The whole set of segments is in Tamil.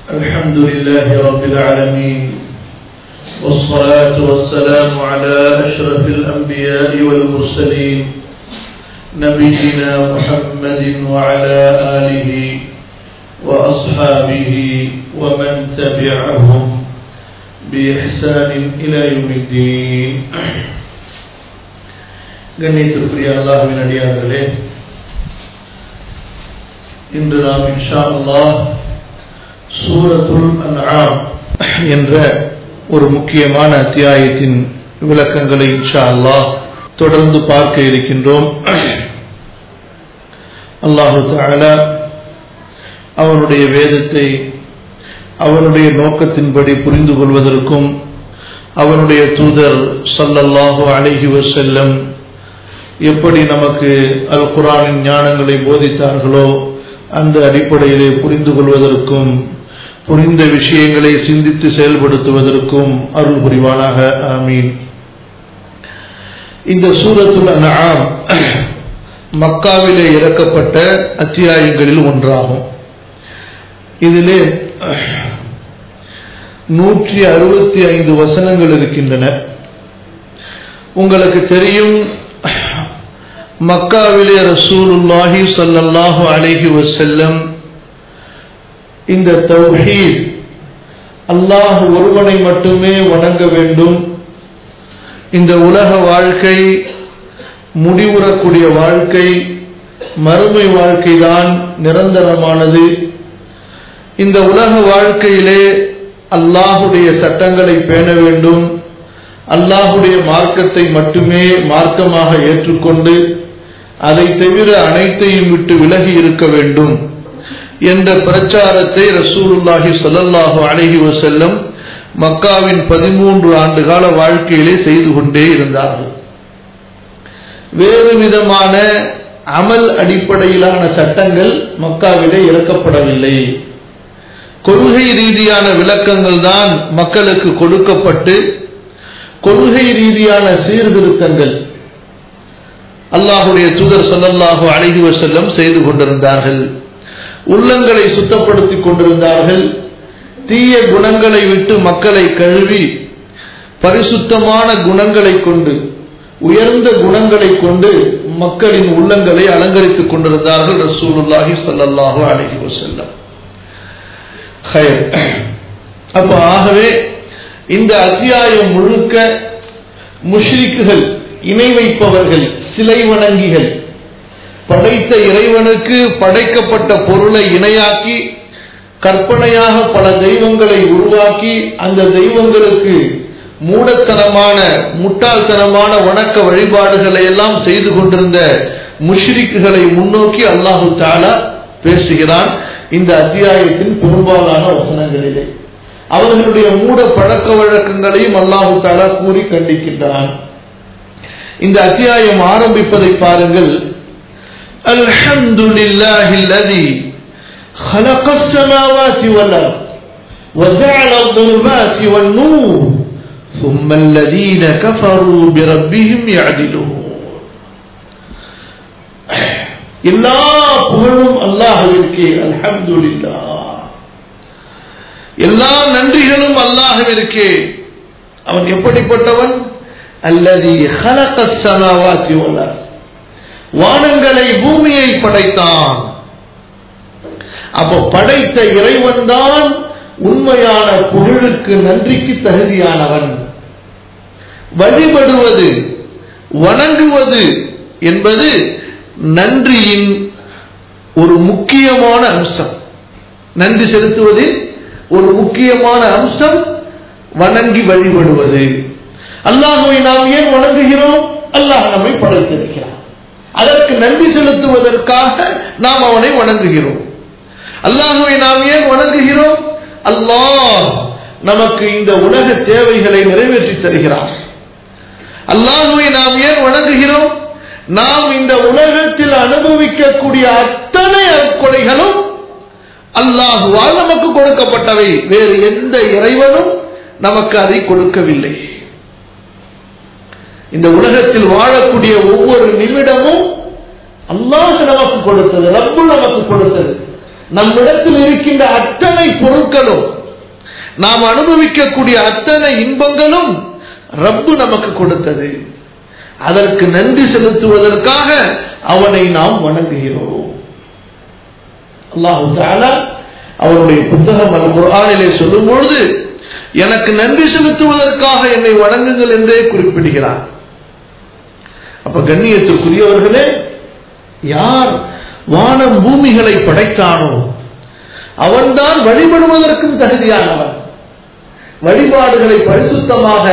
الحمد لله رب العالمين والصلاة والسلام على أشرف الأنبياء والمرسلين نبينا محمد وعلى آله وأصحابه ومن تبعهم بإحسان إلى يوم الدين கண்ணியத்திற்குரிய அல்லாஹ்வின் அடியார்களே இன்று நாம் இன்ஷா அல்லாஹ் சூரத்துல் அன்ஆம் என்ற ஒரு முக்கியமான அத்தியாயத்தின் விளக்கங்களை இன்ஷா அல்லாஹ் தொடர்ந்து பார்க்க இருக்கின்றோம் அல்லாஹு தஆலா அவனுடைய வேதத்தை அவனுடைய நோக்கத்தின்படி புரிந்து கொள்வதற்கும் அவனுடைய தூதர் ஸல்லல்லாஹு அலைஹி வஸல்லம் எப்படி நமக்கு அல் குரானின் ஞானங்களை போதித்தார்களோ அந்த அடிப்படையிலே புரிந்து கொள்வதற்கும் புரிந்த விஷயங்களை சிந்தித்து செயல்படுத்துவதற்கும் அருள் புரிவானாக ஆமீன் இந்த சூரத்துல் அன்ஆம் மக்காவிலே இறக்கப்பட்ட அத்தியாயங்களில் ஒன்றாகும் இதிலே நூற்றி அறுபத்தி ஐந்து வசனங்கள் இருக்கின்றன உங்களுக்கு தெரியும் மக்காவிலே ரசூலுல்லாஹி சல்லல்லாஹு அலைஹி வசல்லம் இந்த தௌஹீத் அல்லாஹ் ஒருவனை மட்டுமே வணங்க வேண்டும் இந்த உலக வாழ்க்கை முடிவுறக்கூடிய வாழ்க்கை மறுமை வாழ்க்கைதான் நிரந்தரமானது இந்த உலக வாழ்க்கையிலே அல்லாஹுடைய சட்டங்களை பேண வேண்டும் அல்லாஹுடைய மார்க்கத்தை மட்டுமே மார்க்கமாக ஏற்றுக்கொண்டு அதை தவிர அனைத்தையும் விட்டு விலகி இருக்க வேண்டும் என்ற பிரச்சாரத்தை ரசூலுல்லாஹி சொல்லல்லாஹு அழகி வசல்லம் மக்காவின் பதிமூன்று ஆண்டு கால வாழ்க்கையிலே செய்து கொண்டே இருந்தார்கள் வேறு விதமான அமல் அடிப்படையிலான சட்டங்கள் மக்காவிலே இறக்கப்படவில்லை கொள்கை ரீதியான விளக்கங்கள் தான் மக்களுக்கு கொடுக்கப்பட்டு கொள்கை ரீதியான சீர்திருத்தங்கள் அல்லாஹுடைய தூதர் சல்லல்லாஹு அழகி வசல்லம் செய்து கொண்டிருந்தார்கள் உள்ளங்களை சுத்தப்படுத்திக் கொண்டிருந்தார்கள் தீய குணங்களை விட்டு மக்களை கழுவி பரிசுத்தமான குணங்களை கொண்டு உயர்ந்த குணங்களை கொண்டு மக்களின் உள்ளங்களை அலங்கரித்துக் கொண்டிருந்தார்கள் ரசூலுல்லாஹி சல்லாஹூ அலஹி வசல்லம் அப்ப ஆகவே இந்த அத்தியாயம் முழுக்க முஷ்ரிக்குகள் இணை வைப்பவர்கள் சிலை வணங்கிகள் படைத்த இறைவனுக்கு படைக்கப்பட்ட பொருளை இணையாக்கி கற்பனையாக பல தெய்வங்களை உருவாக்கி அந்த தெய்வங்களுக்கு மூடத்தனமான முட்டாள்தனமான வணக்க வழிபாடுகளை எல்லாம் செய்து கொண்டிருந்த முஷ்ரிக்குகளை முன்னோக்கி அல்லாஹு தாலா பேசுகிறான் இந்த அத்தியாயத்தின் பெரும்பாலான வசனங்களிலே அவர்களுடைய மூட பழக்க வழக்கங்களையும் அல்லாஹு தாலா கூறி கண்டிக்கின்றான் இந்த அத்தியாயம் ஆரம்பிப்பதை பாருங்கள் அல்ஹம்துலில்லாஹில்லதி خلق السماوات والأرض وجعل الظلمات والنور ثم الذين كفروا بربهم يعدلون எல்லா புகழும் அல்லாஹிற்கு அல்ஹம்துலில்லா எல்லா நன்றிகளும் அல்லாஹிற்கு அவன் எப்படிப்பட்டவன் அல்லது சமாவாத்தி வானங்களை பூமியை படைத்தான் அப்போ படைத்த இறைவன் தான் உண்மையான புகழுக்கு நன்றிக்கு தகுதியானவன் வழிபடுவது வணங்குவது என்பது நன்றியின் ஒரு முக்கியமான அம்சம் நன்றி செலுத்துவதில் ஒரு முக்கியமான அம்சம் வணங்கி வழிபடுவது அல்லாஹுவை நாம் ஏன் வணங்குகிறோம் அல்லாஹ் நம்மை படைத்திருக்கிறான் அதற்கு நன்றி செலுத்துவதற்காக நாம் அவனை வணங்குகிறோம் அல்லாஹுவை நாம் ஏன் வணங்குகிறோம் அல்லாஹ் நமக்கு இந்த உலக தேவைகளை நிறைவேற்றி தருகிறான் அல்லாஹுவை நாம் ஏன் வணங்குகிறோம் நாம் இந்த உலகத்தில் அனுபவிக்கக்கூடிய அத்தனை அற்கொலைகளும் அல்லாஹுவால் நமக்கு கொடுக்கப்பட்டவை வேறு எந்த இறைவனும் நமக்கு அதை கொடுக்கவில்லை இந்த உலகத்தில் வாழக்கூடிய ஒவ்வொரு நிமிடமும் அல்லாஹ் நமக்கு கொடுத்தது ரப்பு நமக்கு கொடுத்தது நம்மிடத்தில் இருக்கின்ற அத்தனை பொருட்களும் நாம் அனுபவிக்கக்கூடிய அத்தனை இன்பங்களும் ரப்பு நமக்கு கொடுத்தது அதற்கு நன்றி செலுத்துவதற்காக அவனை நாம் வணங்குகிறோம் அல்லாஹு தாலா அவருடைய புத்தகம் அல் குர்ஆனிலே சொல்லும் பொழுது எனக்கு நன்றி செலுத்துவதற்காக என்னை வணங்குங்கள் என்றே குறிப்பிடுகிறார் அப்ப கண்ணியத்திற்குரியவர்களே யார் வானம் பூமிகளை படைத்தானோ அவன்தான் வழிபடுவதற்கும் தகுதியானவன் வழிபாடுகளை பரிசுத்தமாக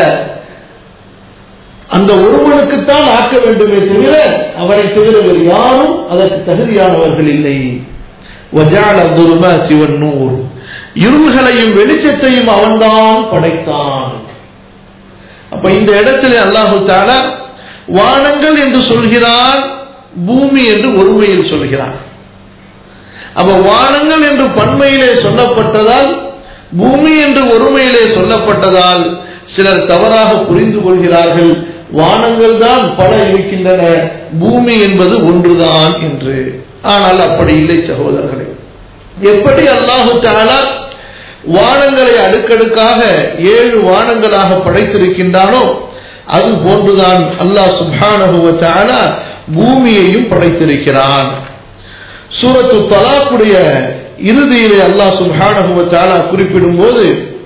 அந்த ஒருவனுக்குத்தான் ஆக்க வேண்டுமே தவிர அவனை தவிர வேறு யாரும் அதற்கு தகுதியானவர்கள் இல்லை வஜால துரும சிவன் நூர் இருள்களையும் வெளிச்சத்தையும் அவன்தான் படைத்தான் அப்ப இந்த இடத்துல அல்லாஹு தாலா வானங்கள் என்று சொல்கிறான் பூமி என்று ஒருமையில் சொல்கிறான் அப்ப வானங்கள் என்று பன்மையிலே சொல்லப்பட்டதால் பூமி என்று ஒருமையிலே சொல்லப்பட்டதால் சிலர் தவறாக புரிந்து கொள்கிறார்கள் வானங்கள் தான் பல இருக்கின்றன பூமி என்பது ஒன்றுதான் என்று ஆனால் அப்படி இல்லை சகோதரர்களே எப்படி அல்லாஹு தாலா வானங்களை அடுக்கடுக்காக ஏழு வானங்களாக படைத்திருக்கின்றானோ அது போன்றுதான் அல்லாஹ் சுபானகுவ தாலா பூமியையும் படைத்திருக்கிறான் சூரத்து தலாக்குடைய இறுதியிலே அல்லாஹ் சுபானகுவ தாலா குறிப்பிடும் போது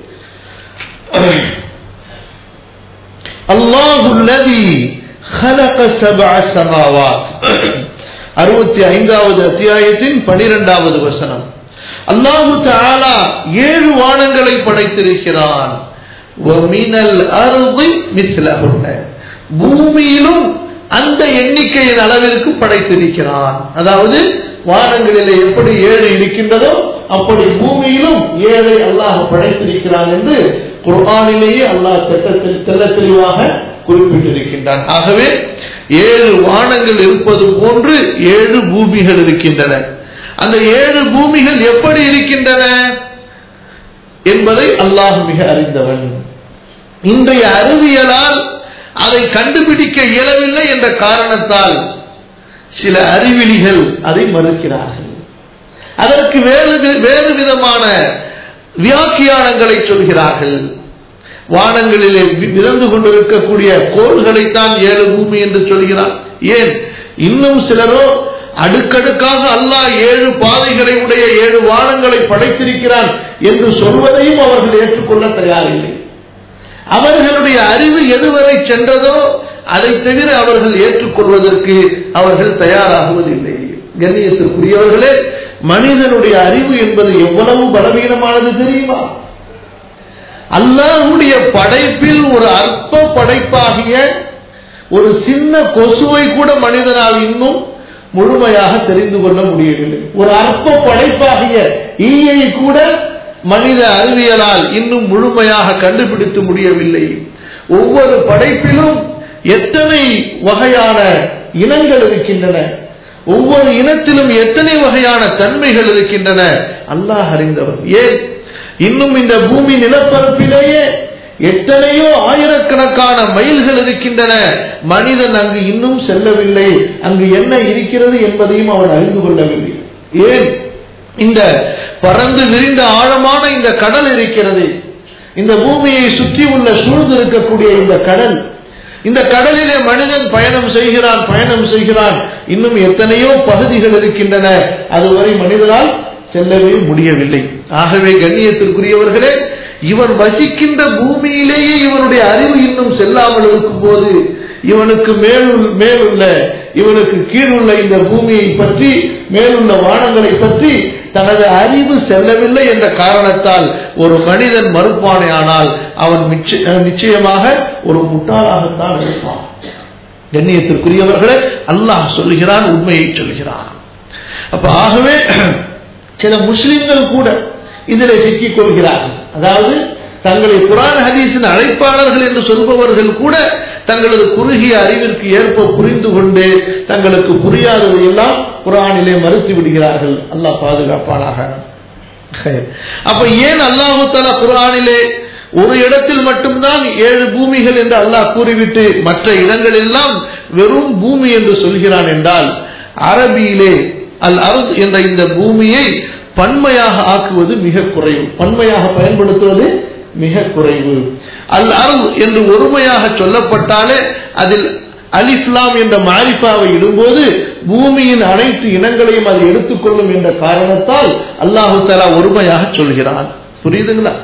அல்லாஹுல்லதி خلق سبع سماوات அறுபத்தி ஐந்தாவது அத்தியாயத்தின் பனிரெண்டாவது வசனம் அல்லாஹு தாலா ஏழு வானங்களை படைத்திருக்கிறான் பூமியிலும் அந்த எண்ணிக்கையின் அளவிற்கு படைத்திருக்கிறான் அதாவது வானங்களிலே எப்படி ஏழு இருக்கின்றதோ அப்படி பூமியிலும் ஏழை அல்லாஹ் படைத்திருக்கிறான் என்று குர்ஆனிலேயே அல்லாஹ் திட்டத்தில் தெல்ல தெளிவாக குறிப்பிட்டிருக்கின்றான் ஆகவே ஏழு வானங்கள் இருப்பது போன்று ஏழு பூமிகள் இருக்கின்றன அந்த ஏழு பூமிகள் எப்படி இருக்கின்றன என்பதை அல்லாஹ் மிக அறிந்தவன் இன்றைய அறிவியலால் அதை கண்டுபிடிக்க இயலவில்லை என்ற காரணத்தால் சில அறிவிலிகள் அதை மறுக்கிறார்கள் அதற்கு வேறு வேறு விதமான வியாக்கியானங்களை சொல்கிறார்கள் வானங்களிலே மிதந்து கொண்டிருக்கக்கூடிய கோள்களைத்தான் ஏழு பூமி என்று சொல்கிறார் ஏன் இன்னும் சிலரோ அடுக்கடுக்காக அல்லாஹ் ஏழு பாதைகளை உடைய ஏழு வானங்களை படைத்திருக்கிறான் என்று சொல்வதையும் அவர்கள் ஏற்றுக்கொள்ள தயாரில்லை அவர்களுடைய அறிவு எதுவரை சென்றதோ அதை தவிர அவர்கள் ஏற்றுக்கொள்வதற்கு அவர்கள் தயாராகுவதில்லை கண்ணியத்திற்குரியவர்களே மனிதனுடைய அறிவு என்பது எவ்வளவு பலவீனமானது தெரியுமா அல்லாஹுடைய படைப்பில் ஒரு அற்ப படைப்பாகிய ஒரு சின்ன கொசுவை கூட மனிதனால் இன்னும் முழுமையாக தெரிந்து கொள்ள முடியவில்லை ஒரு அற்ப படைப்பாகிய ஈயை கூட மனித அறிவியலால் இன்னும் முழுமையாக கண்டுபிடித்து முடியவில்லை ஒவ்வொரு படைப்பிலும் எத்தனை வகையான இனங்கள் இருக்கின்றன ஒவ்வொரு இனத்திலும் எத்தனை வகையான தன்மைகள் இருக்கின்றன அல்லாஹ் அறிந்தவர் ஏன் இன்னும் இந்த பூமி நிலப்பரப்பிலேயே எத்தனையோ ஆயிரக்கணக்கான மைல்கள் இருக்கின்றன மனிதன் அங்கு இன்னும் செல்லவில்லை அங்கு என்ன இருக்கிறது என்பதையும் அவன் அறிந்து கொள்ளவில்லை ஏன் இந்த பறந்து விரிந்த ஆழமான இந்த கடல் இருக்கிறது இந்த பூமியை சுற்றி உள்ள சூழ்ந்து இருக்கக்கூடிய இந்த கடல் இந்த கடலிலே மனிதன் பயணம் செய்கிறான் பயணம் செய்கிறான் இன்னும் எத்தனையோ பகுதிகள் இருக்கின்றன அதுவரை மனிதனால் செல்லவே முடியவில்லை ஆகவே கண்ணியத்திற்குரியவர்களே இவன் வசிக்கின்ற பூமியிலேயே இவனுடைய அறிவு இன்னும் செல்லாமல் இருக்கும் போது இவனுக்கு மேலுள்ள மேலுள்ள இவனுக்கு கீழுள்ள இந்த பூமியை பற்றி மேலுள்ள வானங்களை பற்றி தனது அறிவு செல்லவில்லை என்ற காரணத்தால் ஒரு மனிதன் மறுப்பானே ஆனால் அவன் நிச்சயமாக ஒரு முட்டாளாகத்தான் இருப்பான் கண்ணியத்திற்குரியவர்களே அல்லாஹ் சொல்லுகிறான் உண்மையை சொல்கிறான் அப்ப ஆகவே சில முஸ்லிம்கள் கூட இதில் சிக்கிக் கொள்கிறார்கள் அதாவது தங்களை குரான் ஹதீஸின் அழைப்பாளர்கள் என்று சொல்பவர்கள் கூட தங்களது குறுகிய அறிவிற்கு ஏற்ப புரிந்து கொண்டு தங்களுக்கு புரியாததை எல்லாம் குரானிலே மறுத்து விடுகிறார்கள் அல்லாஹ் பாதுகாப்பானாக அப்ப ஏன் அல்லாஹு தலா குரானிலே ஒரு இடத்தில் மட்டும்தான் ஏழு பூமிகள் என்று அல்லாஹ் கூறிவிட்டு மற்ற இடங்கள் எல்லாம் வெறும் பூமி என்று சொல்கிறான் என்றால் அரபியிலே அல் அருத் என்ற இந்த பூமியை பன்மையாக ஆக்குவது மிக குறைவு பன்மையாக பயன்படுத்துவது மிக குறைவு அல் அருள் என்று ஒருமையாக சொல்லப்பட்டாலே அதில் அலிஃப்லாம் என்ற மாரிஃபாவை இடும்போது பூமியின் அனைத்து இனங்களையும் அது எடுத்துக்கொள்ளும் என்ற காரணத்தால் அல்லாஹு தலா ஒருமையாக சொல்கிறான் புரியுதுங்களா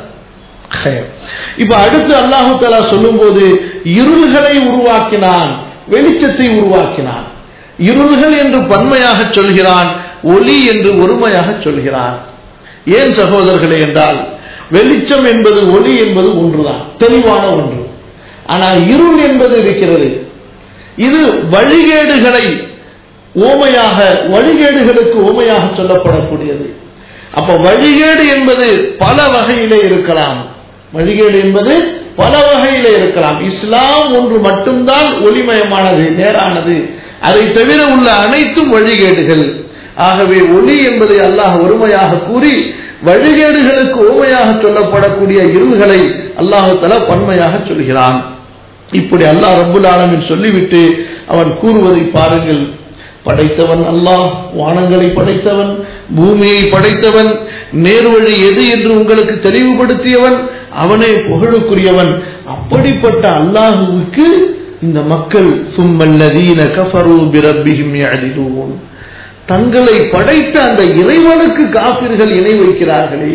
இப்ப அடுத்து அல்லாஹு தலா சொல்லும் போது இருள்களை உருவாக்கினான் வெளிச்சத்தை உருவாக்கினான் இருள்கள் என்று பன்மையாக சொல்கிறான் ஒளி என்று ஒருமையாக சொல்கிறான் ஏன் சகோதரர்களே என்றால் வெளிச்சம் என்பது ஒளி என்பது ஒன்றுதான் தெளிவான ஒன்று ஆனால் இருள் என்பது இருக்கிறது இது வழிகேடுகளை ஓமையாக வழிகேடுகளுக்கு ஓமையாக சொல்லப்படக்கூடியது அப்ப வழிகேடு என்பது பல வகையிலே இருக்கலாம் வழிகேடு என்பது பல வகையிலே இருக்கலாம் இஸ்லாம் ஒன்று மட்டும்தான் ஒளிமயமானது நேரானது அதை தவிர உள்ள அனைத்தும் வழிகேடுகள் ஆகவே ஒளி என்பதை அல்லாஹ் ஒருமையாக கூறி வழிகேடுகளுக்கு ஓமையாக சொல்லப்படக்கூடிய இருள்களை அல்லாஹு தலா பன்மையாக சொல்கிறான் இப்படி அல்லாஹ் ரபுல் ஆலமின் சொல்லிவிட்டு அவன் கூறுவதை பாருங்கள் படைத்தவன் அல்லாஹ் வானங்களை படைத்தவன் பூமியை படைத்தவன் நேர்வழி எது என்று உங்களுக்கு தெளிவுபடுத்தியவன் அவனே புகழுக்குரியவன் அப்படிப்பட்ட அல்லாஹுவுக்கு இந்த மக்கள் சும்மல்லதீன கஃபரு பிரப்பிஹிம் யஅதிலூன் தங்களை படைத்த அந்த இறைவனுக்கு காபிர்கள் இணை வைக்கிறார்களே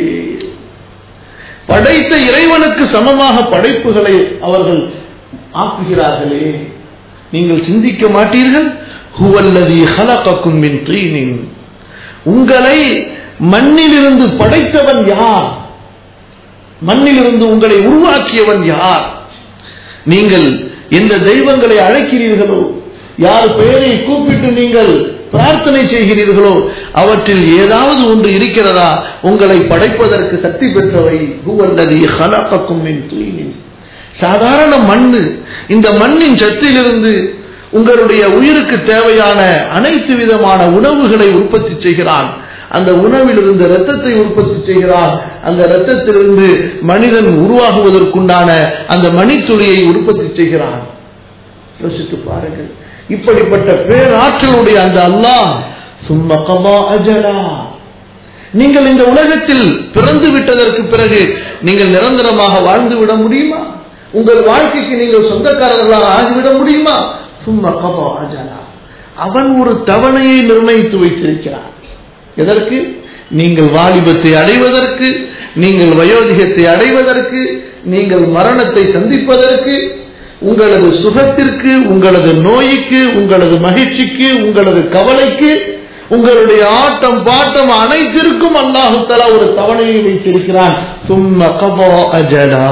படைத்த இறைவனுக்கு சமமாக படைப்புகளை அவர்கள் ஆக்குகிறார்களே நீங்கள் சிந்திக்க மாட்டீர்கள் ஹுவல்லதி ஹலகக்கும் மின் தீனின் உங்களை மண்ணிலிருந்து படைத்தவன் யார் மண்ணிலிருந்து உங்களை உருவாக்கியவன் யார் நீங்கள் எந்த தெய்வங்களை அழைக்கிறீர்களோ யார் பெயரை கூப்பிட்டு நீங்கள் பிரார்த்தனை செய்கிறீர்களோ அவற்றில் ஏதாவது ஒன்று இருக்கிறதா உங்களை படைப்பதற்கு சக்தி பெற்றவை ஹுவல்லதி ஹலகக்கும் மின் தீனின் சாதாரண மண்ணு இந்த மண்ணின் சத்திலிருந்து உங்களுடைய உயிருக்கு தேவையான அனைத்து விதமான உணவுகளை உற்பத்தி செய்கிறான் அந்த உணவிலிருந்து ரத்தத்தை உற்பத்தி செய்கிறான் அந்த ரத்தத்திலிருந்து மனிதன் உருவாகுவதற்குண்டான அந்த மணித்துளியை உற்பத்தி செய்கிறான் யோசித்து பாருங்கள் இப்படிப்பட்ட பேராற்றலுடைய அந்த அல்லாஹ் சும்மகமா அஜலா நீங்கள் இந்த உலகத்தில் பிறந்து விட்டதற்கு பிறகு நீங்கள் நிரந்தரமாக வாழ்ந்து விட முடியுமா உங்கள் வாழ்க்கைக்கு நீங்கள் சொந்தக்காரர்களாக ஆகிவிட முடியுமா சும்மா கபா அஜலா அவன் ஒரு தவணையை நிர்ணயித்து வைத்திருக்கிறான் எதற்கு நீங்கள் வாலிபத்தை அடைவதற்கு நீங்கள் வயோதிகத்தை அடைவதற்கு நீங்கள் மரணத்தை சந்திப்பதற்கு உங்களது சுகத்திற்கு உங்களது நோய்க்கு உங்களது மகிழ்ச்சிக்கு உங்களது கவலைக்கு உங்களுடைய ஆட்டம் பாட்டம் அனைத்திற்கும் அல்லாஹு தலா ஒரு தவணையை வைத்திருக்கிறான் சும்ம கபா அஜலா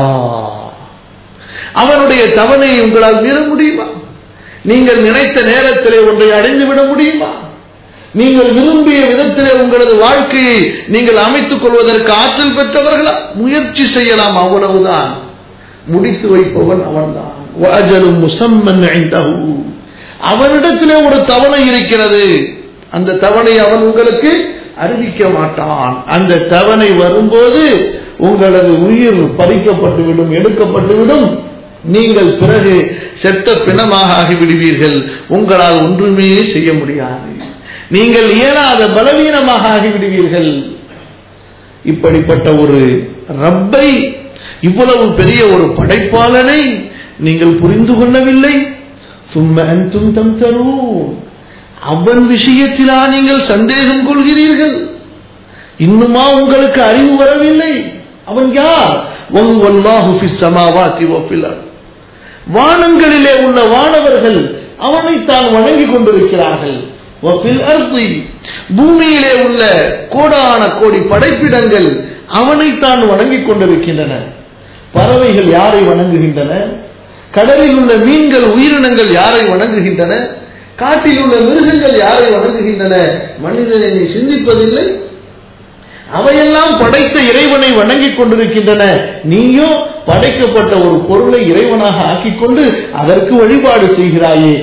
அவனுடைய தவணையை உங்களால் மீற முடியுமா நீங்கள் நினைத்த நேரத்திலே ஒன்றை அடைந்து விட முடியுமா நீங்கள் விரும்பிய விதத்திலே உங்களது வாழ்க்கையை நீங்கள் அமைத்துக் கொள்வதற்கு ஆற்றல் பெற்றவர்களா முயற்சி செய்யலாம் அவ்வளவுதான் முடித்து வைப்பவன் அவன்தான் அவனிடத்திலே ஒரு தவணை இருக்கிறது அந்த தவணை அவன் உங்களுக்கு அறிவிக்க மாட்டான் அந்த தவணை வரும்போது உங்களது உயிர் பறிக்கப்பட்டுவிடும் எடுக்கப்பட்டுவிடும் நீங்கள் பிறகு செத்த பிணமாக ஆகிவிடுவீர்கள் உங்களால் ஒன்றுமே செய்ய முடியாது நீங்கள் இயலாத பலவீனமாக ஆகிவிடுவீர்கள் இப்படிப்பட்ட ஒரு ரப்பை இவ்வளவு பெரிய ஒரு படைப்பாளனை நீங்கள் புரிந்து கொள்ளவில்லை சும்ம அன்தும் தம் தரும் அவன் விஷயத்திலா நீங்கள் சந்தேகம் கொள்கிறீர்கள் இன்னுமா உங்களுக்கு அறிவு வரவில்லை அவன் யார் வானங்களிலே உள்ள வானவர்கள் அவனைத்தான் வணங்கிக் கொண்டிருக்கிறார்கள் பூமியிலே உள்ள கோடான கோடி படைப்பிடங்கள் அவனைத்தான் வணங்கிக் கொண்டிருக்கின்றன பறவைகள் யாரை வணங்குகின்றன கடலில் உள்ள மீன்கள் உயிரினங்கள் யாரை வணங்குகின்றன காட்டில் உள்ள மிருகங்கள் யாரை வணங்குகின்றன மனிதனை நீ சிந்திப்பதில்லை அவையெல்லாம் படைத்த இறைவனை வணங்கிக் கொண்டிருக்கின்றன நீயோ படைக்கப்பட்ட ஒரு பொருளை இறைவனாக ஆக்கிக் கொண்டு அதற்கு வழிபாடு செய்கிறாயே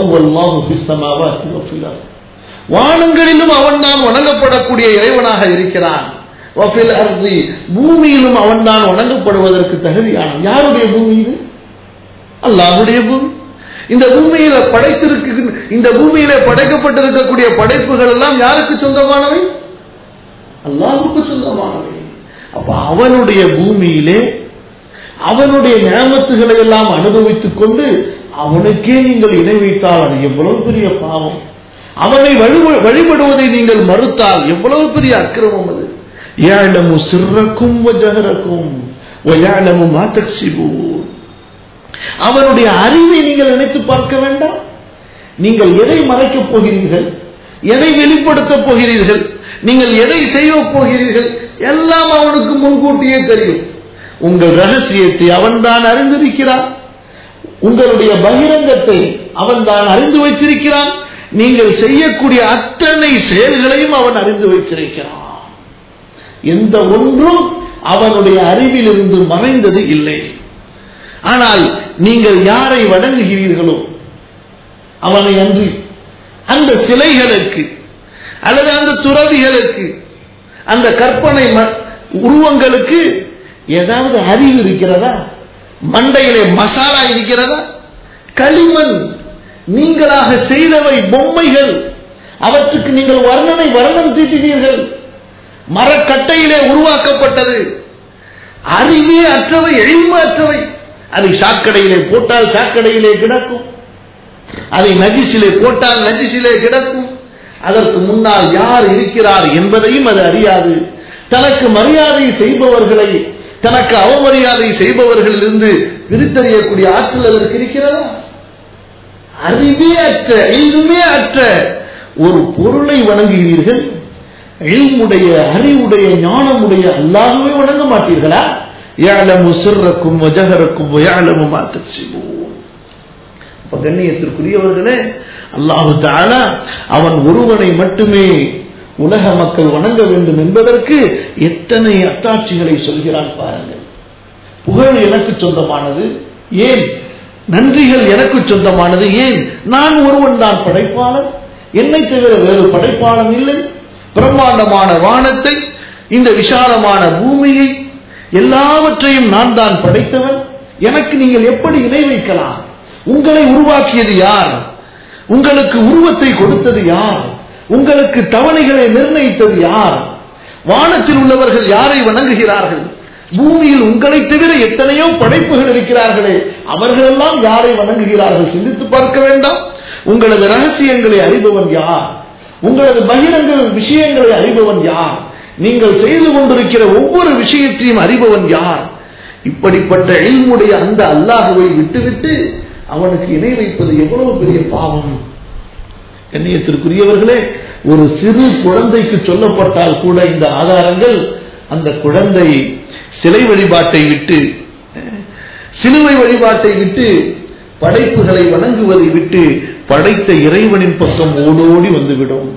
வானங்களிலும் அவன் தான் வணங்கப்படக்கூடிய இறைவனாக இருக்கிறான் பூமியிலும் அவன் தான் வணங்கப்படுவதற்கு தகுதியான யாருடைய பூமி இது அல்லாஹுடைய பூமி இந்த பூமியில படைத்திருக்கு இந்த பூமியில படைக்கப்பட்டிருக்கக்கூடிய படைப்புகள் எல்லாம் யாருக்கு சொந்தமானவை அல்லாஹுக்கு சொந்தமானவை அப்ப அவனுடைய பூமியிலே அவனுடைய ஞாபகத்துகளை எல்லாம் அனுபவித்துக் கொண்டு அவனுக்கே நீங்கள் இணை வைத்தால் அது எவ்வளவு பெரிய பாவம் அவனை வழிப- வழிபடுவதை நீங்கள் மறுத்தால் எவ்வளவு பெரிய அக்கிரமம் அது ஏழமு சிறக்கும் ஜகரக்கும் ஒயாழமு மாத்தக்சிபூர் அவனுடைய அறிவை நீங்கள் நினைத்து பார்க்க வேண்டாம் நீங்கள் எதை மறைக்கப் போகிறீர்கள் எதை வெளிப்படுத்தப் போகிறீர்கள் நீங்கள் எதை செய்ய போகிறீர்கள் எல்லாம் அவனுக்கு முன்கூட்டியே தெரியும் உங்கள் ரகசியத்தை அவன்தான் அறிந்திருக்கிறான் உங்களுடைய பகிரங்கத்தை அவன்தான் அறிந்து வைத்திருக்கிறான் நீங்கள் செய்யக்கூடிய அத்தனை செயல்களையும் அவன் அறிந்து வைத்திருக்கிறான் எந்த ஒன்றும் அவனுடைய அறிவிலிருந்து மறைந்தது இல்லை ஆனால் நீங்கள் யாரை வணங்குகிறீர்களோ அவனை அன்றி அந்த சிலைகளுக்கு அல்லது அந்த துறவிகளுக்கு அந்த கற்பனை ம- உருவங்களுக்கு ஏதாவது அறிவு இருக்கிறதா மண்டையிலே மசாலா இருக்கிறதா களிமண் நீங்களாக செய்தவை பொம்மைகள் அவற்றுக்கு நீங்கள் வர்ணனை வர்ணம் தீட்டினீர்கள் மரக்கட்டையிலே உருவாக்கப்பட்டது அறிவே அற்றவை எளிமை அற்றவை அதை சாக்கடையிலே போட்டால் சாக்கடையிலே கிடக்கும் அதை நஜிசிலே போட்டால் நஜிசிலே கிடக்கும் அதற்கு முன்னால் யார் இருக்கிறார் என்பதையும் அது அறியாது தனக்கு மரியாதை செய்பவர்களை தனக்கு அவமரியாதை செய்பவர்களிலிருந்து பிரித்தறியக்கூடிய ஆற்றல் அதற்கு இருக்கிறதா அறிவே அற்ற எதுவுமே அற்ற ஒரு பொருளை வணங்குகிறீர்கள் எல்முடைய அறிவுடைய ஞானமுடைய அல்லாஹுவே வணங்க மாட்டீர்களா யாழமு சிறக்கும் வஜகரக்கும் யாழமு மாத்தசிவோம் அப்ப கண்ணியத்திற்குரியவர்களே அல்லாஹு தாலா அவன் ஒருவனை மட்டுமே உலக மக்கள் வணங்க வேண்டும் என்பதற்கு எத்தனை அத்தாட்சிகளை சொல்கிறான் பாருங்கள் புகழ் எனக்கு சொந்தமானது ஏன் நன்றிகள் எனக்கு சொந்தமானது ஏன் நான் ஒருவன் தான் படைப்பாளன் என்னை தவிர வேறு படைப்பாளன் இல்லை பிரம்மாண்டமான வானத்தை இந்த விசாலமான பூமியை எல்லாவற்றையும் நான் தான் படைத்தவன் எனக்கு நீங்கள் எப்படி இணை வைக்கலாம் உங்களை உருவாக்கியது யார் உங்களுக்கு உருவத்தை கொடுத்தது யார் உங்களுக்கு தவணைகளை நிர்ணயித்தது யார் வானத்தில் உள்ளவர்கள் யாரை வணங்குகிறார்கள் பூமியில் உங்களை தவிர எத்தனையோ படைப்புகள் இருக்கிறார்களே அவர்களெல்லாம் யாரை வணங்குகிறார்கள் சிந்தித்து பார்க்க வேண்டாம் உங்களது ரகசியங்களை அறிபவன் யார் உங்களது பகிரங்க விஷயங்களை அறிபவன் யார் நீங்கள் செய்து கொண்டிருக்கிற ஒவ்வொரு விஷயத்தையும் அறிபவன் யார் இப்படிப்பட்ட எல்முடைய அந்த அல்லாஹுவை விட்டுவிட்டு அவனுக்கு இணை வைப்பது எவ்வளவு பெரிய பாவம் கண்ணியத்திற்குரியவர்களே ஒரு சிறு குழந்தைக்கு சொல்லப்பட்டால் கூட இந்த ஆதாரங்கள் அந்த குழந்தை சிலை வழிபாட்டை விட்டு சிலுவை வழிபாட்டை விட்டு படைப்புகளை வணங்குவதை விட்டு படைத்த இறைவனின் பக்கம் ஓடோடி வந்துவிடும்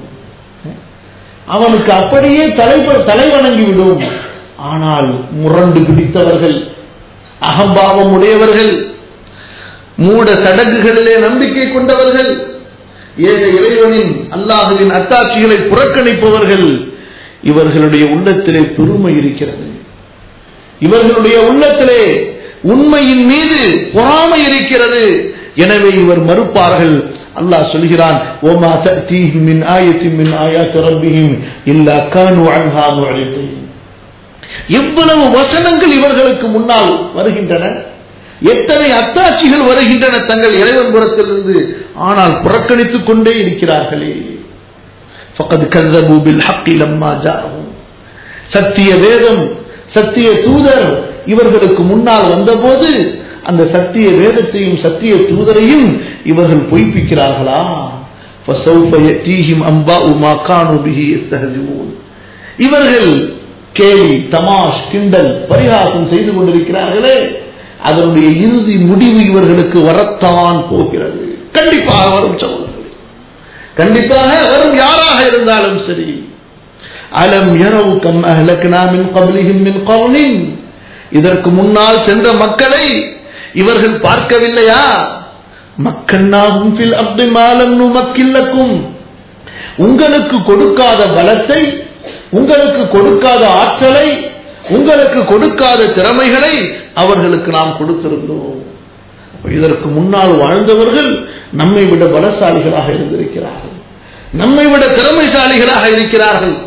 அவனுக்கு அப்படியே தலை தலை வணங்கிவிடும் ஆனால் முரண்டு பிடித்தவர்கள் அகம்பாவம் உடையவர்கள் மூட சடங்குகளிலே நம்பிக்கை கொண்டவர்கள் ஏக இறைவனின் அல்லாஹுவின் அத்தாட்சிகளை புறக்கணிப்பவர்கள் இவர்களுடைய உள்ளத்திலே பெருமை இருக்கிறது இவர்களுடைய உள்ளத்திலே உண்மையின் மீது பொறாமை இருக்கிறது எனவே இவர் மறுப்பார்கள் அல்லாஹ் சொல்கிறான் ஓமா தீஹிம் மின் ஆயத்தின் மின் ஆயாத் ரப்பிஹிம் இல்லா கானு அன்ஹா முஅரிதீன் எவ்வளவு வசனங்கள் இவர்களுக்கு முன்னால் வருகின்றன எத்தனை அத்தாட்சிகள் வருகின்றன தங்கள் இறைவன் புறத்திலிருந்து ஆனால் புறக்கணித்துக் கொண்டே இருக்கிறார்களே فقد كذبوا بالحق لما جاءهم சத்திய வேதம் சத்திய தூதர் இவர்களுக்கு முன்னால் வந்தபோது அந்த சத்திய வேதத்தையும் சத்திய தூதரையும் இவர்கள் பொய்ப்பிக்கிறார்களா فسوف يأتيهم أنباء ما كانوا به يستهزئون இவர்கள் கேலி தமாஷ் கிண்டல் பரிகாசம் செய்து கொண்டிருக்கிறார்களே அதனுடைய இறுதி முடிவு இவர்களுக்கு வரத்தான் போகிறது கண்டிப்பாக வரும் சகோதரர்களே கண்டிப்பாக வரும் யாராக இருந்தாலும் சரி அலம் யரவு கம் அஹ்லக்னா மின் கப்லிஹிம் மின் கௌனின் இதற்கு முன்னால் சென்ற மக்களை இவர்கள் பார்க்கவில்லையா மக்கன்னாகும் ஃபில் அப்தி மாலம் நுமக்கில்லக்கும் உங்களுக்கு கொடுக்காத பலத்தை உங்களுக்கு கொடுக்காத ஆற்றலை உங்களுக்கு கொடுக்காத திறமைகளை அவர்களுக்கு நாம் கொடுத்திருந்தோம் இதற்கு முன்னால் வாழ்ந்தவர்கள் நம்மை விட பலசாலிகளாக இருந்திருக்கிறார்கள் நம்மை விட திறமைசாலிகளாக இருக்கிறார்கள்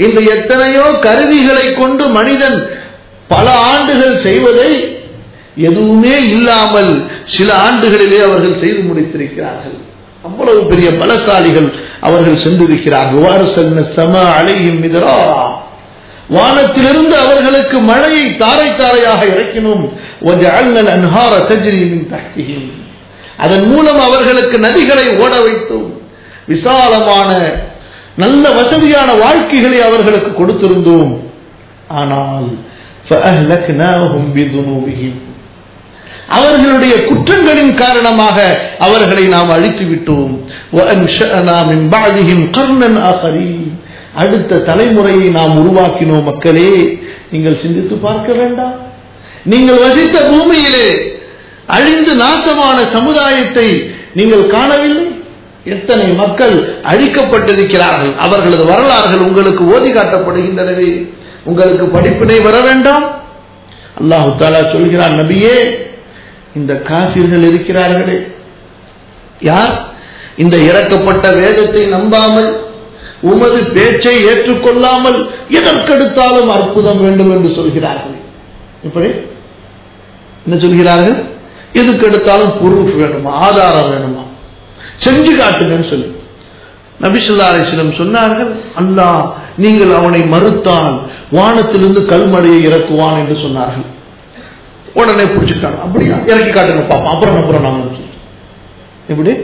இந்த எத்தனையோ கருவிகளை கொண்டு மனிதன் பல ஆண்டுகள் செய்வதை எதுவுமே இல்லாமல் சில ஆண்டுகளிலே அவர்கள் செய்து முடித்திருக்கிறார்கள் அவ்வளவு பெரிய பலசாலிகள் அவர்கள் சென்றிருக்கிறார்கள் வாரசல்ன சம அலையும் மிதராரா வானத்திலிருந்து அவர்களுக்கு மழையை தாரை தாரையாக இறக்கினோம் அன்ஹார தஜ்ரியின் தஹ்திஹிம் அதன் மூலம் அவர்களுக்கு நதிகளை ஓட வைத்தோம் விசாலமான நல்ல வசதியான வாழ்க்கைகளை அவர்களுக்கு கொடுத்திருந்தோம் ஆனால் فأهلكناهم بذنوبهم அவர்களுடைய குற்றங்களின் காரணமாக அவர்களை நாம் அழித்து விட்டோம் وأنشأنا من بعدهم قرنا آخرين அடுத்த தலைமுறையை நாம் உருவாக்கினோம் மக்களே நீங்கள் சிந்தித்து பார்க்க வேண்டாம் நீங்கள் வசித்த பூமியிலே அழிந்து நாசமான சமுதாயத்தை நீங்கள் காணவில்லை எத்தனை மக்கள் அழிக்கப்பட்டிருக்கிறார்கள் அவர்களது வரலாறுகள் உங்களுக்கு ஓதி காட்டப்படுகின்றனவே உங்களுக்கு படிப்பினை வர வேண்டாம் அல்லாஹு தாலா சொல்கிறான் நபியே இந்த காசிர்கள் இருக்கிறார்களே யார் இந்த இறக்கப்பட்ட வேதத்தை நம்பாமல் உமது பேச்சை ஏற்றுக்கொள்ளாமல் எதற்கெடுத்தாலும் அற்புதம் வேண்டும் என்று சொல்கிறார்கள் இப்படி என்ன சொல்கிறார்கள் எதுக்கு எடுத்தாலும் ப்ரூஃப் வேணுமா ஆதாரம் வேணுமா செஞ்சு காட்டுங்கன்னு சொல்லி நபிசுல்லா அலிஸ்லம் சொன்னார்கள் அல்லாஹ் நீங்கள் அவனை மறுத்தால் வானத்திலிருந்து கல்மழையை இறக்குவான் என்று சொன்னார்கள் உடனே பிடிச்சிட்டாங்க அப்படியா இறக்கி காட்டுங்க பாப்போம் அப்புறம் அப்புறம் நாங்கள் எப்படி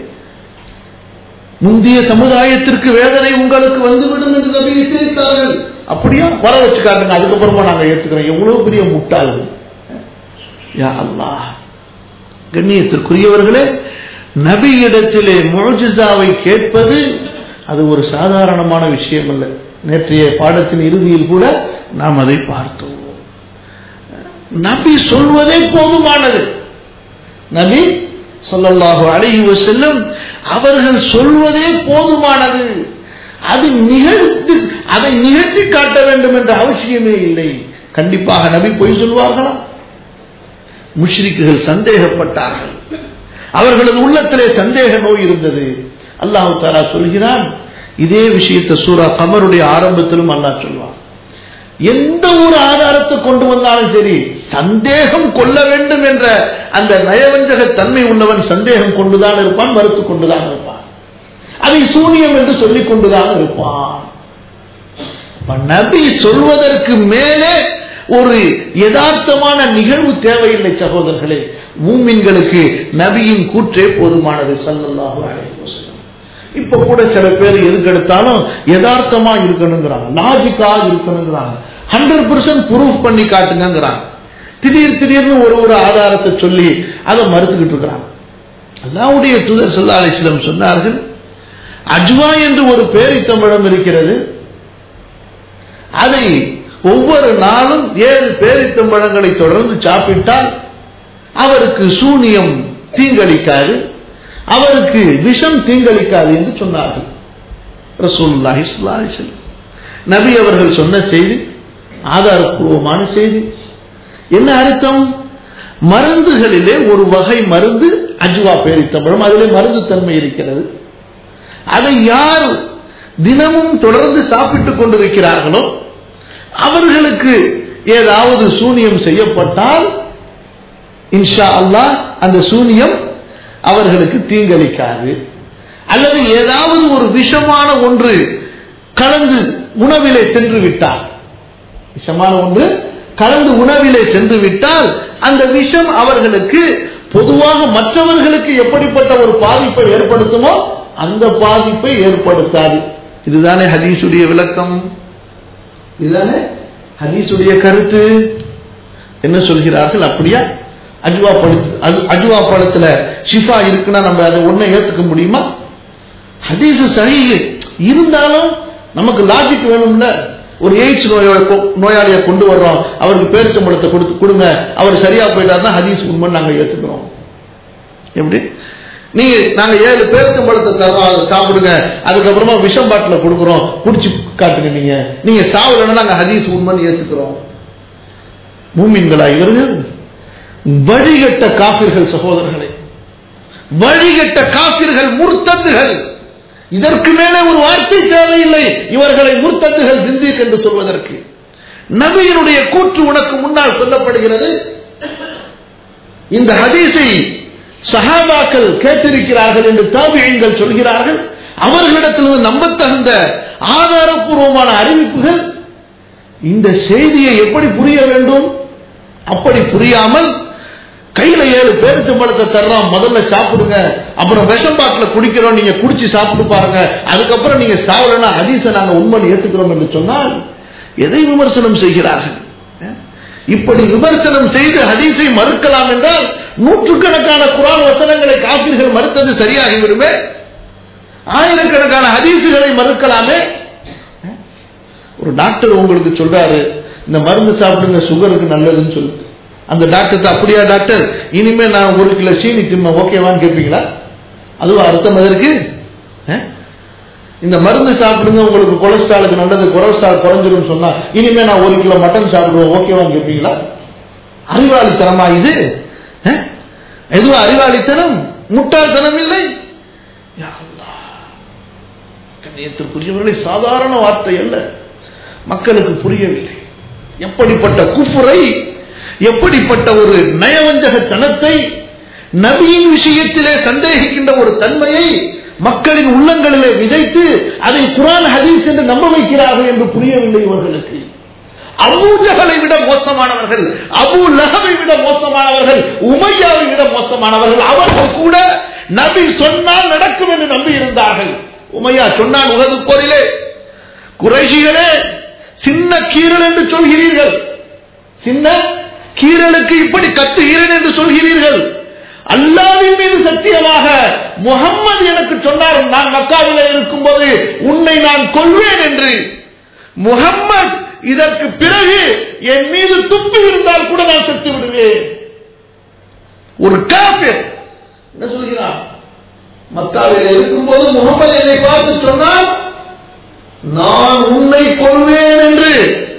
முந்தைய சமுதாயத்திற்கு வேதனை உங்களுக்கு வந்துவிடும் என்று நபி எச்சரித்தார்கள் அப்படியா வர வச்சு காட்டுங்க அதுக்கப்புறமா நாங்க ஏத்துக்கிறோம் எவ்வளவு பெரிய முட்டாள்கள் யா அல்லாஹ் கண்ணியத்திற்குரியவர்களே நபியிடத்திலே முழுஜிசாவை கேட்பது அது ஒரு சாதாரணமான விஷயம் அல்ல நேற்றைய பாடத்தின் இறுதியில் கூட நாம் அதை பார்த்தோம் நபி சொல்வதே போதுமானது நபி சொல்லல்லாஹு அழகி செல்லும் அவர்கள் சொல்வதே போதுமானது அது நிகழ்த்து அதை நிகழ்த்தி காட்ட வேண்டும் என்ற அவசியமே இல்லை கண்டிப்பாக நபி பொய் சொல்வார்களா முஷ்ரிக்குகள் சந்தேகப்பட்டார்கள் அவர்களது உள்ளத்திலே சந்தேக நோய் இருந்தது அல்லாஹு தாலா சொல்கிறான் இதே விஷயத்தை சூரா கமருடைய ஆரம்பத்திலும் அல்லாஹ் சொல்வான் எந்த ஒரு ஆதாரத்தை கொண்டு வந்தாலும் சரி சந்தேகம் கொள்ள வேண்டும் என்ற அந்த நயவஞ்சக தன்மை உள்ளவன் சந்தேகம் கொண்டுதான் இருப்பான் மறுத்து கொண்டுதான் இருப்பான் அதை சூனியம் என்று சொல்லிக் கொண்டுதான் இருப்பான் நபி சொல்வதற்கு மேலே ஒரு யதார்த்தமான நிகழ்வு தேவையில்லை சகோதரர்களே மூமின்களுக்கு நபியின் கூற்றே போதுமானது சல்லல்லாஹு அலைஹி வஸல்லம் இப்ப கூட சில பேர் எதுக்கு எடுத்தாலும் யதார்த்தமா இருக்கணுங்கிறாங்க லாஜிக்கா இருக்கணுங்கிறாங்க ஹண்ட்ரட் பர்சன்ட் ப்ரூஃப் பண்ணி காட்டுங்கிறாங்க திடீர் திடீர்னு ஒரு ஒரு ஆதாரத்தை சொல்லி அதை மறுத்துக்கிட்டு இருக்கிறாங்க அல்லாவுடைய தூதர் சல்லா அலிஸ்லம் சொன்னார்கள் அஜ்வா என்று ஒரு பேரித்தமிழம் இருக்கிறது அதை ஒவ்வொரு நாளும் ஏழு பேரித்தம்பழங்களை தொடர்ந்து சாப்பிட்டால் அவருக்கு சூனியம் தீங்களிக்காது அவருக்கு விஷம் தீங்களிக்காது என்று சொன்னார்கள் ரசூலுல்லாஹி ஸல்லல்லாஹு அலைஹி வஸல்லம் நபி அவர்கள் சொன்ன செய்தி ஆதாரப்பூர்வமான செய்தி என்ன அர்த்தம் மருந்துகளிலே ஒரு வகை மருந்து அஜ்வா பேரித்தம்பழம் அதிலே மருந்து தன்மை இருக்கிறது அதை யார் தினமும் தொடர்ந்து சாப்பிட்டுக் கொண்டிருக்கிறார்களோ அவர்களுக்கு ஏதாவது சூனியம் செய்யப்பட்டால் இன்ஷா அல்லாஹ் அந்த சூனியம் அவர்களுக்கு தீங்களிக்காது அல்லது ஏதாவது ஒரு விஷமான ஒன்று கலந்து உணவிலே சென்று விட்டால் விஷமான ஒன்று கலந்து உணவிலே சென்று விட்டால் அந்த விஷம் அவர்களுக்கு பொதுவாக மற்றவர்களுக்கு எப்படிப்பட்ட ஒரு பாதிப்பை ஏற்படுத்துமோ அந்த பாதிப்பை ஏற்படுத்தாது இதுதானே ஹதீசுடைய விளக்கம் இதுதானே ஹதீசுடைய கருத்து என்ன சொல்கிறார்கள் அப்படியா அஜுவா பழத்து அஜுவா பழத்துல ஷிஃபா இருக்குன்னா நம்ம அதை ஒன்றை ஏத்துக்க முடியுமா ஹதீசு சரி இருந்தாலும் நமக்கு லாஜிக் வேணும்ல ஒரு எய்ட்ஸ் நோயோட நோயாளியை கொண்டு வர்றோம் அவருக்கு பேரிச்சம்பழத்தை கொடுத்து கொடுங்க அவர் சரியா போயிட்டாருன்னா ஹதீஸ் உண்மை நாங்க ஏத்துக்கிறோம் எப்படி நீங்க நாங்க ஏழு பேரிச்சம்பழத்தை தரோம் அதை சாப்பிடுங்க அதுக்கப்புறமா விஷம் பாட்டில கொடுக்குறோம் குடிச்சு காட்டுங்க நீங்க நீங்க சாவலன்னா நாங்க ஹதீஸ் உண்மைன்னு ஏத்துக்கிறோம் மூமின்களா இவர்கள் வழிகட்ட காபிர்கள் சகோதரர்களே வழிகட்ட காபிர்கள் முர்த்தத்துகள் இதற்கு மேலே ஒரு வார்த்தை தேவையில்லை இவர்களை முர்த்தத்துகள் சிந்திக் என்று சொல்வதற்கு நபியினுடைய கூற்று உனக்கு முன்னால் சொல்லப்படுகிறது இந்த ஹதீஸை சஹாபாக்கள் கேட்டிருக்கிறார்கள் என்று தாபியங்கள் சொல்கிறார்கள் அவர்களிடத்திலிருந்து நம்பத்தகுந்த ஆதாரபூர்வமான அறிவிப்புகள் இந்த செய்தியை எப்படி புரிய வேண்டும் அப்படி புரியாமல் கையில ஏழு பேருச்சம்பழத்தை தர்றோம் முதல்ல சாப்பிடுங்க அப்புறம் விஷம் பாட்டில குடிக்கிறோம் நீங்க குடிச்சு சாப்பிட்டு பாருங்க அதுக்கப்புறம் நீங்க சாவலன்னா ஹதீஸை நாங்க உண்மை ஏத்துக்கிறோம் என்று சொன்னால் எதை விமர்சனம் செய்கிறார்கள் இப்படி விமர்சனம் செய்து ஹதீஸை மறுக்கலாம் என்றால் நூற்றுக்கணக்கான குரான் வசனங்களை காப்பீர்கள் மறுத்தது சரியாகிவிடுமே ஆயிரக்கணக்கான ஹதீசுகளை மறுக்கலாமே ஒரு டாக்டர் உங்களுக்கு சொல்றாரு இந்த மருந்து சாப்பிடுங்க சுகருக்கு நல்லதுன்னு சொல்லுங்க அந்த டாக்டர் அப்படியா டாக்டர் இனிமே நான் ஒரு கிலோ சீனி திம்ம ஓகேவான்னு கேட்பீங்களா அதுவும் அர்த்தம் அதற்கு இந்த மருந்து சாப்பிடுங்க உங்களுக்கு கொலஸ்ட்ராலுக்கு நல்லது கொலஸ்ட்ரால் குறைஞ்சிரும் சொன்னா இனிமே நான் ஒரு கிலோ மட்டன் சாப்பிடுவேன் ஓகேவான்னு கேட்பீங்களா அறிவாளித்தனமா இது எதுவும் அறிவாளித்தனம் முட்டாள்தனம் இல்லை கண்ணியத்திற்குரியவர்களை சாதாரண வார்த்தை அல்ல மக்களுக்கு புரியவில்லை எப்படிப்பட்ட குஃபுரை எப்படிப்பட்ட ஒரு நயவஞ்சகத்தனத்தை நபியின் விஷயத்திலே சந்தேகிக்கின்ற ஒரு தன்மையை மக்களின் உள்ளங்களிலே விதைத்து அதை குரான் ஹதீஸ் என்று நம்ப வைக்கிறார்கள் என்று புரியவில்லை இவர்களுக்கு அபூஜகளை விட மோசமானவர்கள் அபு லஹவை விட மோசமானவர்கள் உமையாவை விட மோசமானவர்கள் அவர்கள் கூட நபி சொன்னால் நடக்கும் என்று நம்பி இருந்தார்கள் உமையா சொன்னால் உலது போரிலே குறைஷிகளே சின்ன கீரல் என்று சொல்கிறீர்கள் சின்ன கீரலுக்கு இப்படி கத்துகிறேன் என்று சொல்கிறீர்கள் அல்லாவின் மீது சத்தியமாக முகம்மது எனக்கு சொன்னார் நான் மக்காவில இருக்கும் போது உன்னை நான் கொள்வேன் என்று முகம்மது இதற்கு பிறகு என் மீது துப்பி இருந்தால் கூட நான் செத்து விடுவேன் ஒரு காபிர் என்ன சொல்கிறான் மக்காவில் இருக்கும்போது முகமது என்னை பார்த்து சொன்னால் நான் உன்னை கொள்வேன் என்று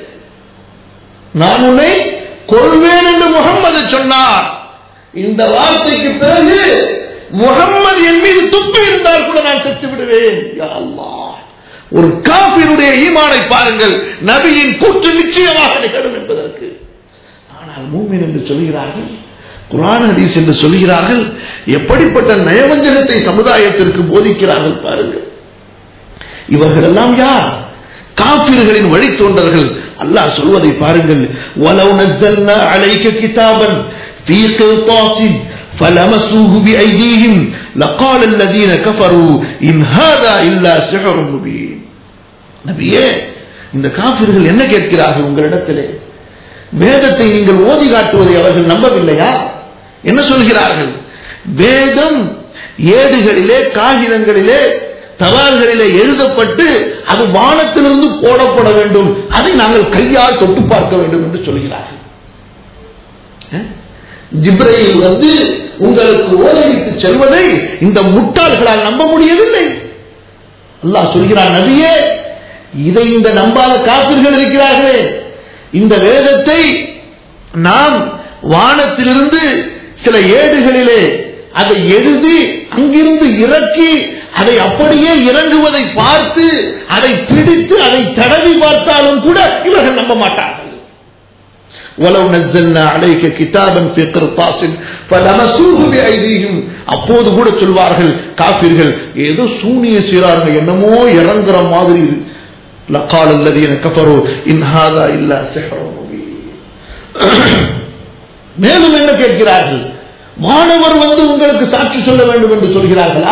நான் உன்னை கொள்வேன் என்று முகம்மது சொன்னார் இந்த வார்த்தைக்கு பிறகு முகம்மது என் மீது துப்பி இருந்தால் கூட நான் செத்து விடுவேன் ஒரு காபிருடைய ஈமானை பாருங்கள் நபியின் கூற்று நிச்சயமாக நிகழும் என்பதற்கு ஆனால் மூமின் என்று சொல்கிறார்கள் குரான் ஹதீஸ் என்று சொல்கிறார்கள் எப்படிப்பட்ட நயவஞ்சகத்தை சமுதாயத்திற்கு போதிக்கிறார்கள் பாருங்கள் இவர்கள் எல்லாம் யார் காபிர்களின் வழித்தோன்றர்கள் அல்லாஹ் சொல்வதை பாருங்கள் வலவு நஸ்ஸல்னா அலைக கிதாபன் في قرطاس فلمسوه بأيديهم لقال الذين كفروا إن هذا إلا سحر مبين நபியே இந்த காபிர்கள் என்ன கேட்கிறார்கள் உங்களிடத்திலே வேதத்தை நீங்கள் ஓதி காட்டுவதை அவர்கள் நம்பவில்லையா என்ன சொல்கிறார்கள் வேதம் ஏடுகளிலே காகிதங்களிலே தவால்களிலே எழுதப்பட்டு அது வானத்திலிருந்து போடப்பட வேண்டும் அதை நாங்கள் கையால் தொட்டு பார்க்க வேண்டும் என்று சொல்கிறார்கள் ஜிப்ரையில் வந்து உங்களுக்கு ஓலையிட்டு செல்வதை இந்த முட்டாள்களால் நம்ப முடியவில்லை அல்லாஹ் சொல்கிறார் நபியே இதை இந்த நம்பாத காப்பிர்கள் இருக்கிறார்களே இந்த வேதத்தை நாம் வானத்திலிருந்து சில ஏடுகளிலே அதை எழுதி அங்கிருந்து இறக்கி அதை அப்படியே இறங்குவதை பார்த்து அதை பிடித்து அதை தடவி பார்த்தாலும் கூட இவர்கள் நம்ப மாட்டார்கள் ولو نزلنا عليك كتابا في قرطاس فلمسوه بايديهم அப்போது கூட சொல்வார்கள் காபிர்கள் ஏதோ சூனிய சீராருங்க என்னமோ இறங்குற மாதிரி لقال الذين كفروا ان هذا الا سحر மேலும் என்ன கேட்கிறார்கள் மாணவர் வந்து உங்களுக்கு சாட்சி சொல்ல வேண்டும் என்று சொல்கிறார்களா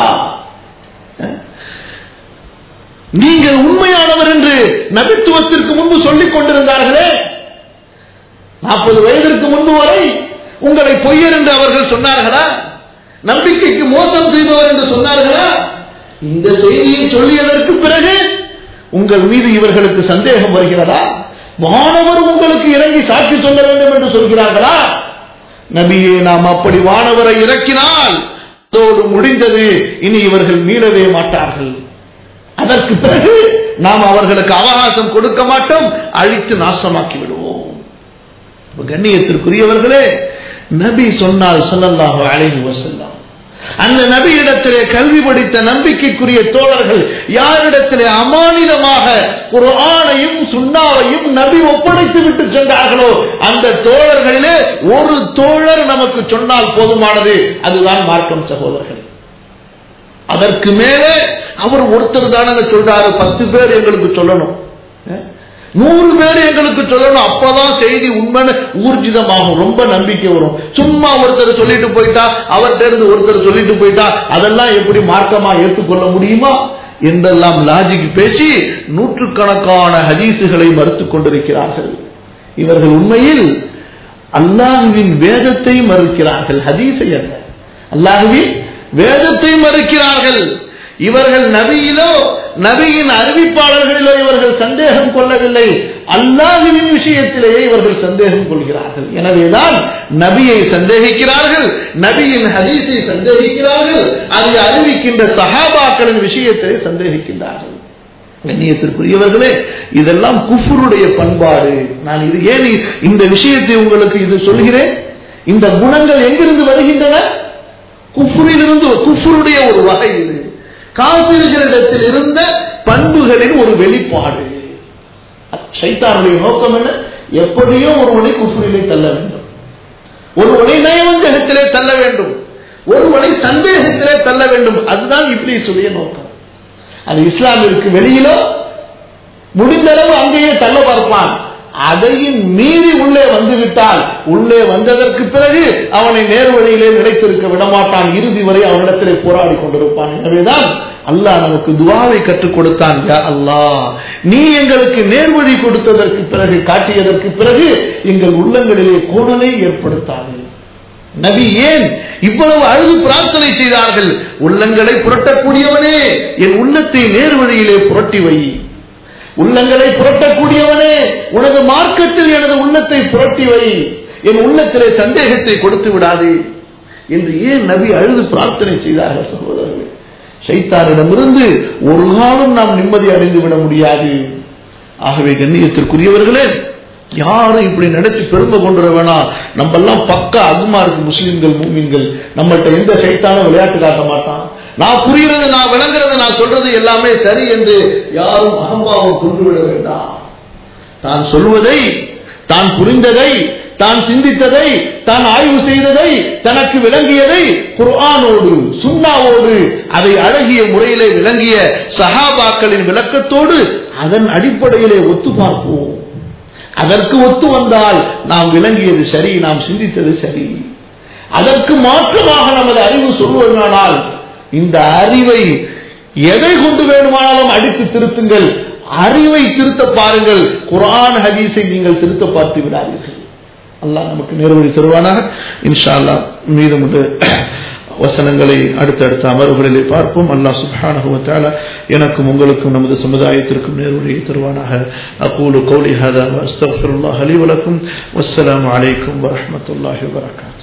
நீங்கள் உண்மையானவர் என்று நபித்துவத்திற்கு முன்பு சொல்லிக் கொண்டிருந்தார்களே நாற்பது வயதிற்கு முன்பு வரை உங்களை பொய்யர் என்று அவர்கள் சொன்னார்களா நம்பிக்கைக்கு மோசம் செய்பவர் என்று சொன்னார்களா இந்த செய்தியை சொல்லியதற்கு பிறகு உங்கள் மீது இவர்களுக்கு சந்தேகம் வருகிறதா வானவர் உங்களுக்கு இறங்கி சாட்சி சொல்ல வேண்டும் என்று சொல்கிறார்களா நபியே நாம் அப்படி வானவரை இறக்கினால் அதோடு முடிந்தது இனி இவர்கள் மீளவே மாட்டார்கள் அதற்கு பிறகு நாம் அவர்களுக்கு அவகாசம் கொடுக்க மாட்டோம் அழித்து நாசமாக்கி விடுவோம் கண்ணியத்திற்குரியவர்களே நபி சொன்னால் சொல்லல்லாஹு அலைஹி வஸல்லம் அந்த நபியிடத்திலே கல்வி படித்த நம்பிக்கைக்குரிய தோழர்கள் யாரிடத்திலே அமானிதமாக ஒரு ஆணையும் சுண்ணாவையும் நபி ஒப்படைத்து விட்டு சென்றார்களோ அந்த தோழர்களிலே ஒரு தோழர் நமக்கு சொன்னால் போதுமானது அதுதான் மார்க்கம் சகோதரர்கள் அதற்கு மேலே அவர் ஒருத்தர் தானங்க சொல்றாரு பத்து பேர் எங்களுக்கு சொல்லணும் நூறு பேர் எங்களுக்கு சொல்லணும் அப்பதான் செய்தி உண்மை ஊர்ஜிதமாகும் ரொம்ப நம்பிக்கை வரும் சும்மா ஒருத்தர் சொல்லிட்டு போயிட்டா அவர்கிட்ட இருந்து ஒருத்தர் சொல்லிட்டு போயிட்டா அதெல்லாம் எப்படி மார்க்கமா ஏற்றுக்கொள்ள முடியுமா என்றெல்லாம் லாஜிக் பேசி நூற்றுக்கணக்கான ஹதீசுகளை மறுத்துக் கொண்டிருக்கிறார்கள் இவர்கள் உண்மையில் அல்லாஹுவின் வேதத்தை மறுக்கிறார்கள் ஹதீஸை அல்ல அல்லாஹுவின் வேதத்தை மறுக்கிறார்கள் இவர்கள் நபியிலோ நபியின் அறிவிப்பாளர்களிலோ இவர்கள் சந்தேகம் கொள்ளவில்லை அல்லாஹுவின் விஷயத்திலேயே இவர்கள் சந்தேகம் கொள்கிறார்கள் எனவேதான் நபியை சந்தேகிக்கிறார்கள் நபியின் ஹதீஸை சந்தேகிக்கிறார்கள் அதை அறிவிக்கின்ற சஹாபாக்களின் விஷயத்தை சந்தேகிக்கின்றார்கள் கண்ணியத்திற்குரியவர்களே இதெல்லாம் குஃபருடைய பண்பாடு நான் இது ஏன் இந்த விஷயத்தை உங்களுக்கு இது சொல்கிறேன் இந்த குணங்கள் எங்கிருந்து வருகின்றன குஃபுரிலிருந்து குஃபருடைய ஒரு வகை இது காபிர்களிடத்தில் இருந்த பண்புகளின் ஒரு வெளிப்பாடு சைத்தானுடைய நோக்கம் என்ன எப்படியோ ஒருவனை குஃபுரிலே தள்ள வேண்டும் ஒருவனை நயவஞ்சகத்திலே தள்ள வேண்டும் ஒருவனை சந்தேகத்திலே தள்ள வேண்டும் அதுதான் இப்ளீஸுடைய நோக்கம் அது இஸ்லாமிற்கு வெளியிலோ முடிந்தளவு அங்கேயே தள்ள பார்ப்பான் அதையும் மீறி உள்ளே வந்துவிட்டால் உள்ளே வந்ததற்கு பிறகு அவனை நேர்வழியிலே நிலைத்திருக்க விடமாட்டான் இறுதி வரை அவனிடத்திலே போராடி கொண்டிருப்பான் எனவேதான் அல்லாஹ் நமக்கு துவாவை கற்றுக் கொடுத்தான் யா அல்லாஹ் நீ எங்களுக்கு நேர்வழி கொடுத்ததற்கு பிறகு காட்டியதற்கு பிறகு எங்கள் உள்ளங்களிலே கோணலை ஏற்படுத்தாது நபி ஏன் இவ்வளவு அழுது பிரார்த்தனை செய்தார்கள் உள்ளங்களை புரட்டக்கூடியவனே என் உள்ளத்தை நேர்வழியிலே புரட்டி வை உள்ளங்களை புரட்டக்கூடியவனே உனது மார்க்கத்தில் எனது உள்ளத்தை புரட்டி வை என் உள்ளத்திலே சந்தேகத்தை கொடுத்து விடாதே என்று ஏன் நபி அழுது பிரார்த்தனை செய்தார்கள் சகோதரர்களே சைத்தாரிடமிருந்து ஒரு காலம் நாம் நிம்மதி அடைந்து விட முடியாது ஆகவே கண்ணியத்திற்குரியவர்களே யாரும் இப்படி நினைச்சு பெருமை கொண்டு வேணாம் நம்ம எல்லாம் பக்கா அகுமா இருக்கு முஸ்லிம்கள் மூமின்கள் நம்மள்ட்ட எந்த சைத்தானும் விளையாட்டு காட்ட மாட்டான் நான் புரிகிறது நான் விளங்குறது நான் சொல்றது எல்லாமே சரி என்று யாரும் அகம்பாவம் கொண்டு விட வேண்டாம் தான் சொல்வதை தான் புரிந்ததை தான் சிந்தித்ததை தான் ஆய்வு செய்ததை தனக்கு விளங்கியதை குர்ஆனோடு சுண்ணாவோடு அதை அழகிய முறையிலே விளங்கிய சஹாபாக்களின் விளக்கத்தோடு அதன் அடிப்படையிலே ஒத்து பார்ப்போம் அதற்கு ஒத்து வந்தால் நாம் விளங்கியது சரி நாம் சிந்தித்தது சரி அதற்கு மாற்றமாக நமது அறிவு சொல்வதனால் இந்த அறிவை எதை கொண்டு வேணுமானாலும் அடித்து திருத்துங்கள் அறிவை திருத்த பாருங்கள் குரான் ஹதீஸை நீங்கள் திருத்த பார்த்து விடாதீர்கள் அல்லாஹ் நமக்கு நேர்வழி தருவானாக இன்ஷா அல்லாஹ் மீதமுள்ள வசனங்களை அடுத்தடுத்த அமர்வுகளிலே பார்ப்போம் அல்லாஹ் சுப்ஹானஹு வ தஆலா எனக்கும் உங்களுக்கும் நமது சமுதாயத்திற்கும் நேர்வழியை தருவானாக அகூலு கௌலி ஹதா வ அஸ்தக்ஃபிருல்லாஹ் லி வ லக்கும் வஸ்ஸலாமு அலைக்கும் வ ரஹ்மத்துல்லாஹி வ பரகாத்துஹு